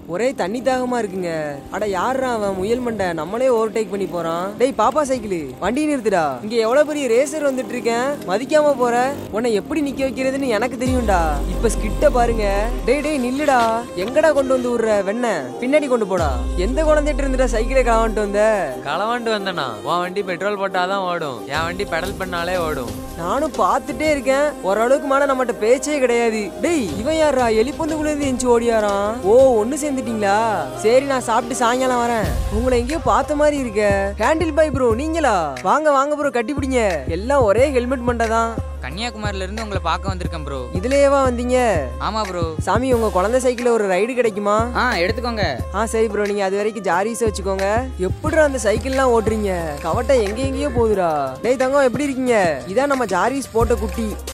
ஒரே தண்ணி தாகமா இருக்குங்க அட யாரா அவன் முயல் மண்டை நம்மளே ஓவர்டேக் பண்ணி போறான் டேய் பாப்பா சைக்கிள் வண்டி நிறுத்துடா இங்க எவ்வளவு பெரிய ரேசர் வந்துட்டு இருக்கேன் மதிக்காம போற உன்னை எப்படி நிக்க வைக்கிறதுன்னு எனக்கு தெரியும்டா இப்ப ஸ்கிட்ட பாருங்க டேய் டேய் நில்லுடா எங்கடா கொண்டு வந்து விடுற வெண்ண பின்னாடி கொண்டு போடா எந்த குழந்தைட்டு இருந்துடா சைக்கிளை காவான்ட்டு வந்த களவாண்டு வந்தனா உன் வண்டி பெட்ரோல் போட்டாதான் ஓடும் என் வண்டி பெடல் பண்ணாலே ஓடும் நானும் பார்த்துட்டே இருக்கேன் ஓரளவுக்கு மேல நம்மகிட்ட பேச்சே கிடையாது டேய் இவன் யாரா எலிப்பந்துக்குள்ள இருந்து எஞ்சி ஓடியாரான் ஓ ஒண்ணு சேர்ந்துட்டீங்களா சரி நான் சாப்பிட்டு சாயங்காலம் வரேன் உங்களை எங்கேயோ பார்த்த மாதிரி இருக்க ஹேண்டில் பை ப்ரோ நீங்களா வாங்க வாங்க ப்ரோ கட்டி பிடிங்க எல்லாம் ஒரே ஹெல்மெட் மண்டதான் கன்னியாகுமரியில இருந்து உங்களை பார்க்க வந்திருக்கேன் ப்ரோ இதுலயேவா வந்தீங்க ஆமா ப்ரோ சாமி உங்க குழந்தை சைக்கிள்ல ஒரு ரைடு கிடைக்குமா ஆ எடுத்துக்கோங்க ஆ சரி ப்ரோ நீங்க அது வரைக்கும் ஜாரிஸ் வச்சுக்கோங்க எப்படிடா அந்த சைக்கிள்லாம் ஓட்டுறீங்க கவட்டை எங்க எங்கேயோ போகுதுடா டேய் தங்கம் எப்படி இருக்கீங்க இதான் நம்ம ஜாரிஸ் போட்ட குட்டி